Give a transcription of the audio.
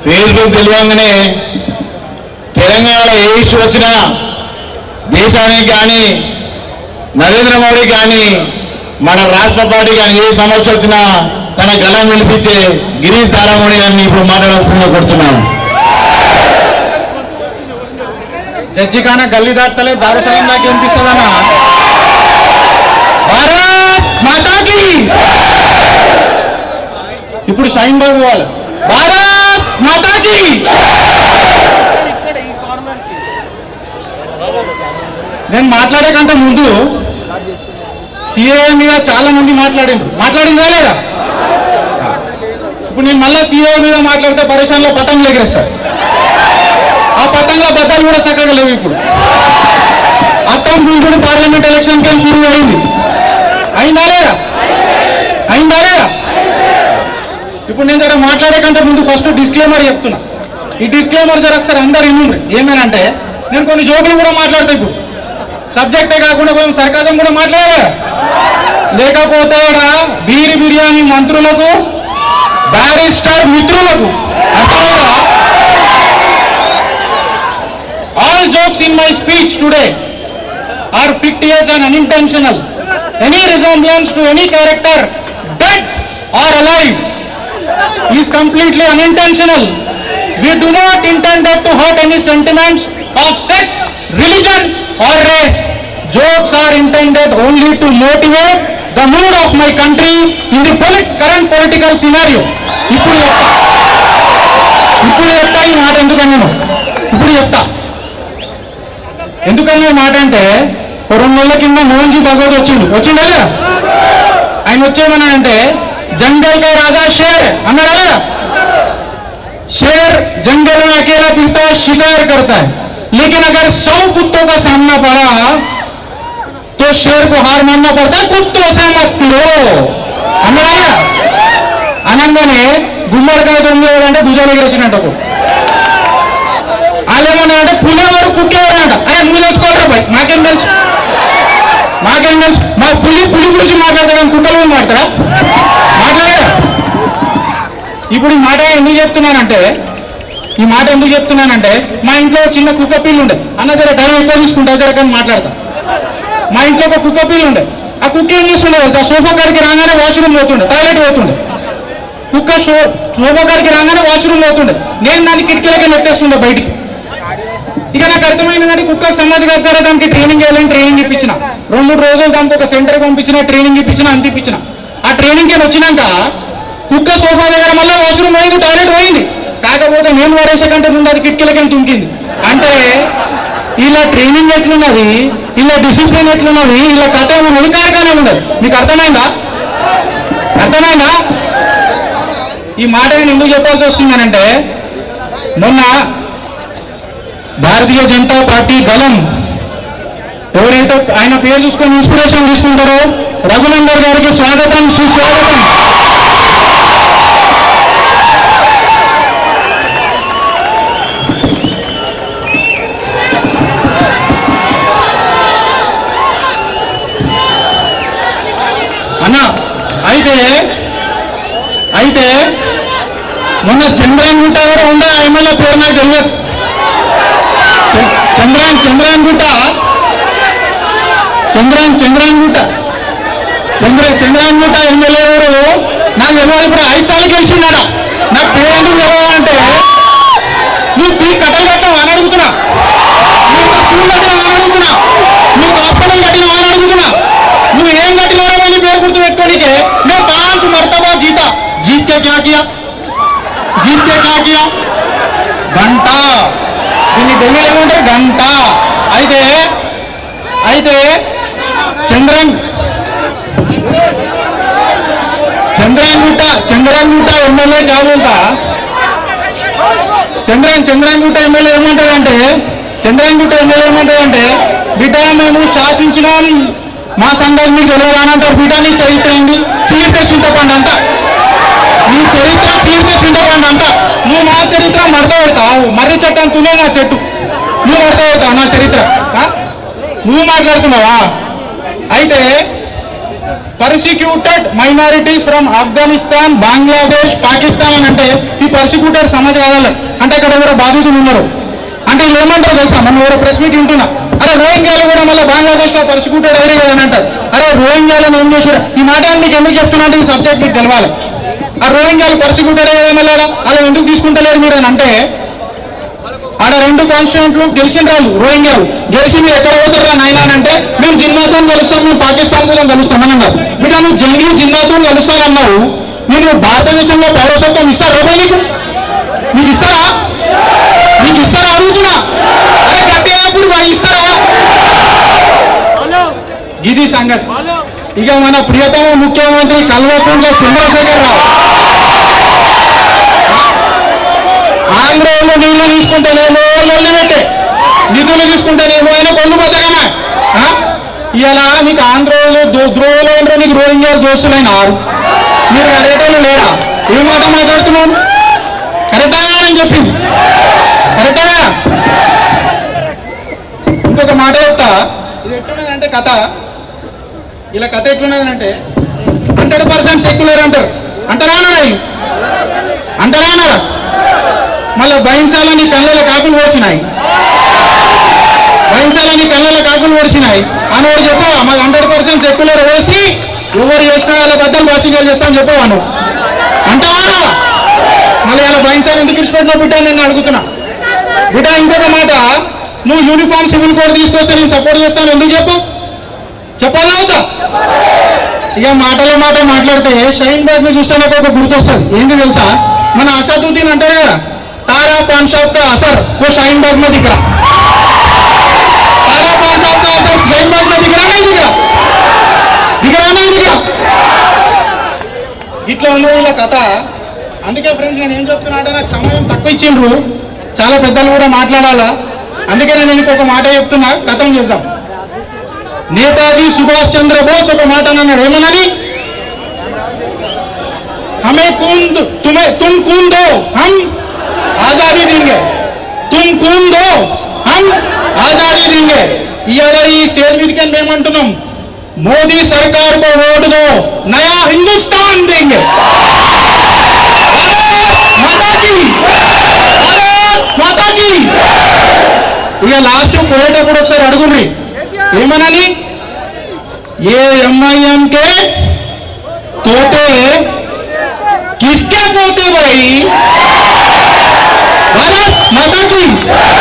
Facebook తెలియంగానే తెలంగాణలో ఏ issue వచ్చినా దేశానికి కానీ నరేంద్ర మోడీ కానీ మన రాష్ట్ర పార్టీ కానీ ఏ సమస్య వచ్చినా తన గలం వినిపించే గిరీష్ ధారామణి గారిని ఇప్పుడు మాట్లాడాల్సిందిగా కొడుతున్నాను జడ్జి కాన గల్లీ దాటతలే దారుసలం దాకా వినిపిస్తుందన్న భారత్ మాతాకి ఇప్పుడు షైన్ బాబు వాళ్ళు భారత్ మాతాకి ఇక్కడ ఈ కార్నర్ కి నేను మాట్లాడే కంటే ముందు సిఏ మీద చాలా మంది మాట్లాడిండ్రు మాట్లాడిందా లేదా ఇప్పుడు నేను మళ్ళీ సిఏ మీద మాట్లాడితే పరిశ్రమలో పతంగులు ఎగిరేస్తారు ఆ పతంగుల బద్దలు కూడా చక్కగా లేవు ఇప్పుడు అత్తం గుంటూరు పార్లమెంట్ ఎలక్షన్ కేం షురు అయింది అయిందా లేదా అయిందా లేదా ఇప్పుడు నేను జర మాట్లాడే కంటే ముందు ఫస్ట్ డిస్క్లైమర్ చెప్తున్నా ఈ డిస్క్లైమర్ జర ఒకసారి అందరు ఇన్నుండ్రి ఏమనంటే నేను కొన్ని జోకులు కూడా మాట్లాడతా ఇప్పుడు సబ్జెక్టే కాకుండా కొంచెం సర్కాజం కూడా మాట్లాడాలి కదా లేకపోతే ఈడ బీరి బిర్యానీ మంత్రులకు బ్యారిస్టర్ మిత్రులకు అర్థమైందా all jokes in my speech today are fictitious and unintentional any resemblance to any character dead or alive is completely unintentional we do not intended to hurt any sentiments of sect religion or race jokes are intended only to motivate the mood of my country in the polit- current political scenario ఇప్పుడు చెప్తా ఇప్పుడు చెప్తా ఈ మాట ఎందుకని నేను ఇప్పుడు చెప్తా ఎందుకన్నా ఈ మాట అంటే ఓ రెండు నెలల కింద మోహన్జీ భగవత్ వచ్చిండు వచ్చిండా లేదా ఆయన వచ్చేమన్నాడంటే జంగల్ కా రాజా షేర్ అన్నాడా లేదా शेर जंगल में अकेला पीता है शिकार करता है लेकिन अगर सौ कुत्तों का सामना पड़ा तो शेर को हार मानना पड़ता है कुत्तों से मत पिरो అన్నాడా అనగానే గుమ్మడికాయ దొంగేవాడు భుజాలు ఎగిరేసినట్టు ఒకడు వాళ్ళేమన్నారంటే పులివాడు కుక్కేవాడు అంట అరే నువ్వు తెలుసుకోవాలరా బాయ్ మాకేం తెలుసు మాకేం తెలుసు మా పులి పులి గురించి మాట్లాడతా కానీ కుక్కల గురించి మాట్లాడతారా మాట్లాడరా ఇప్పుడు ఈ మాట ఎందుకు చెప్తున్నానంటే ఈ మాట ఎందుకు చెప్తున్నానంటే మా ఇంట్లో చిన్న కుక్క పిల్లు ఉండే అన్న జర టైం ఎక్కువ తీసుకుంటా జర కానీ మాట్లాడతా మా ఇంట్లో ఒక కుక్క పిల్లు ఉండే ఆ కుక్క ఏం చేస్తుండే తెలుసా సోఫా కాడికి రాగానే వాష్రూమ్ పోతుండే టాయిలెట్ పోతుండే కుక్క సో సోఫా కాడికి రాగానే వాష్రూమ్ పోతుండే నేను దాన్ని కిటికీలకి నెట్టేస్తుండే బయటికి ఇక నాకు అర్థమైందంటే కుక్క సమాధి కట్టారా దానికి ట్రైనింగ్ వేయాలని ట్రైనింగ్ ఇప్పించిన రెండు మూడు రోజులు దానికి ఒక సెంటర్ పంపించిన ట్రైనింగ్ ఇప్పించిన అంత ఇప్పించిన ఆ ట్రైనింగ్ కి వచ్చినాక కుక్క సోఫా దగ్గర మళ్ళీ వాష్రూమ్ పోయింది టాయిలెట్ పోయింది కాకపోతే నేను పడేసే కంటే ముందు అది కిటికీలకి తుంకింది అంటే ఇలా ట్రైనింగ్ ఎట్లున్నది ఇలా డిసిప్లిన్ ఎట్లున్నది ఇలా కథ ఉన్నది కార్ఖానా ఉన్నది మీకు అర్థమైందా అర్థమైందా ఈ మాట నేను ఎందుకు చెప్పాల్సి వస్తుందనంటే మొన్న భారతీయ జనతా పార్టీ గలం ఎవరైతే ఆయన పేరు చూసుకొని ఇన్స్పిరేషన్ తీసుకుంటారో రఘునందర్ గారికి స్వాగతం సుస్వాగతం అన్న అయితే అయితే మొన్న చంద్రాయన్ గుట్ట ఎవరు ఉండే ఆ ఎమ్మెల్యే పేరు నాకు తెలియదు చ- చంద్రాయన్ చంద్రాయన్ గుట్ట చంద్రాయన్ చంద్రాయన్ గుట్ట చంద్ర చంద్రాయన్ గుట్ట ఎమ్మెల్యే ఎవరు నాకు తెలియదు ఇప్పుడు ఐదు సార్లు గెలిచిండట నాకు పేరు ఎందుకు తెలియాలంటే నువ్వు పీ కట్టలు కట్టినావు అని అడుగుతున్నా నువ్వు ఒక స్కూల్ కట్టినావు అని అడుగుతున్నా నువ్వు ఒక హాస్పిటల్ కట్టినావు అని అడుగుతున్నా నువ్వు ఏం కట్టినారో అని పేరు గుర్తు పెట్టుకోనికే నేను పాంచ్ మర్తబా జీతా జీత్ కే క్యా కియా జీత్ కే క్యా కియా గంట దీన్ని ఢిల్లీలో ఏమంటారు గంట అయితే అయితే చంద్రన్ చంద్రన్ గుట్ట చంద్రన్ గుట్ట ఎమ్మెల్యే కాబోతా చంద్రన్ చంద్రన్ గుట్ట ఎమ్మెల్యే ఏమంటాడంటే చంద్రన్ గుట్ట ఎమ్మెల్యే ఏమంటాడంటే బిడ్డ మేము శాసించినాం మా సంఘం మీకు తెలియదు అని అంటారు బిడ్డ నీ చరిత్ర ఏంది చీరితే చింతపండు అంట నీ చరిత్ర చీరితే చింతపండు అంట నువ్వు నా చరిత్ర మడత పెడతావు మర్రి చట్టం తులే నా చెట్టు నువ్వు మడత పెడతావు నా చరిత్ర ఆ? నువ్వు మాట్లాడుతున్నావా అయితే persecuted minorities from Afghanistan Bangladesh Pakistan అని అంటే ఈ పర్సిక్యూటెడ్ సమాజ కాదాలి అంటే అక్కడ ఎవరో బాధితులు ఉన్నారు అంటే వీళ్ళు ఏమంటారు తెలుసా మనం ఎవరో ప్రెస్ మీట్ వింటున్నా అరే రోహింగ్యాలు కూడా మళ్ళీ బంగ్లాదేశ్ లో పర్సిక్యూటెడ్ ఏరియా అని అంటారు అరే రోహింగ్యాలను ఏం చేశారు ఈ మాట మీకు ఎందుకు చెప్తున్నా అంటే ఈ సబ్జెక్ట్ మీకు తెలవాలి ఆ రోహింగ్యాలు పర్సిక్యూటెడ్ ఏరియా మళ్ళీ అలా ఎందుకు తీసుకుంటలేరు మీరు అని అంటే ఆడ రెండు కాన్స్టిట్యూంట్లు గెలిచిన రాళ్ళు రోహింగ్యాలు గెలిచి మీరు ఎక్కడ పోతారా నాయన అని అంటే మేము జిన్నాతో కలుస్తాం మేము పాకిస్తాన్ తో కలుస్తాం అని అన్నారు బిడ్డ నువ్వు జంగి జిన్నాతో కలుస్తానన్నావు నేను భారతదేశంలో పౌరసత్వం ఇస్తారా బాయ్ నీకు నీకు ఇస్తారా నీకు ఇస్తారా అడుగుతున్నా అరే గట్టిగా ఇప్పుడు బాయ్ ఇస్తారా హలో ఇది సంగతి హలో ఇక మన ప్రియతమ ముఖ్యమంత్రి కల్వకుంట్ల చంద్రశేఖర్ రావు ఆంధ్రలో నీళ్లు తీసుకుంటేనేమో లొల్లి పెట్టే నిధులు తీసుకుంటేనేమో ఆయన కొల్లు బతకమా ఇలా నీకు ఆంధ్రోలు ద్రోహులు ఏంటో నీకు రోహింగ్యా దోస్తులైన ఆరు మీరు అడిగేటోళ్ళు లేరా ఏం మాట మాట్లాడుతున్నాం కరెక్టా అని చెప్పింది కరెక్టా ఇంకొక మాట చెప్తా ఇది ఎట్లున్నదంటే కథ ఇలా కథ ఎట్లున్నదంటే హండ్రెడ్ పర్సెంట్ సెక్యులర్ అంటారు అంటారా అన్నారా వీళ్ళు? అంటారా అన్నారా మళ్ళీ భయించాలని కళ్ళలో కాకులు ఓడిచినాయి భయించాలని కళ్ళలో కాకులు ఓడిచినాయి అని వాడు చెప్పవా మాది హండ్రెడ్ పర్సెంట్ సెక్యులర్ వేసి ఎవరు చేసినా వాళ్ళ బద్దలు బాసింగలు చేస్తామని చెప్పవా నువ్వు అంటావా మళ్ళీ అలా భయించాలని ఎందుకు ఇచ్చిపెట్టిన బిడ్డ నేను అడుగుతున్నా బిడ్డ ఇంకొక మాట నువ్వు యూనిఫామ్ సివిల్ కోడ్ తీసుకొస్తే నేను సపోర్ట్ చేస్తాను ఎందుకు చెప్పు చెప్పాలి అవుతా ఇక మాటల మాట మాట్లాడితే షైన్ బాగ్ ని చూస్తే నాకు ఒక గుర్తొస్తుంది ఏంది తెలుసా మన అసదుద్దీన్ అంటారు కదా తారా పాన్ షాప్ కా అసర్ ఓ షైన్ బాగ్ में दिख रहा तारा पान शॉप का असर शाहीन बाग में दिख रहा नहीं दिख रहा दिख रहा नहीं दिख रहा ఇట్లా ఉన్నది ఇలా కథ అందుకే ఫ్రెండ్స్ నేను ఏం చెప్తున్నా అంటే నాకు సమయం తక్కువ ఇచ్చిండ్రు చాలా పెద్దలు కూడా మాట్లాడాలా అందుకే నేను ఇంకొక మాట చెప్తున్నా కథం చేద్దాం నేతాజీ సుభాష్ చంద్ర బోస్ ఒక మాట అన్నాడు ఏమనని हमें खून दो तुम्हें तुम खून दो हम आजादी देंगे तुम खून दो हम आजादी देंगे ఇవాళ ఈ స్టేజ్ మీదకి వెళ్ళి ఏమంటున్నాం మోదీ సర్కార్ को वोट दो नया हिंदुस्तान देंगे మాతా की మాతా की ఇక లాస్ట్ పోయేటప్పుడు ఒకసారి అడుగుండ్రి ఏమనని ఏ ఎంఐఎం కే తోటే किसके पोते भाई भारत माता की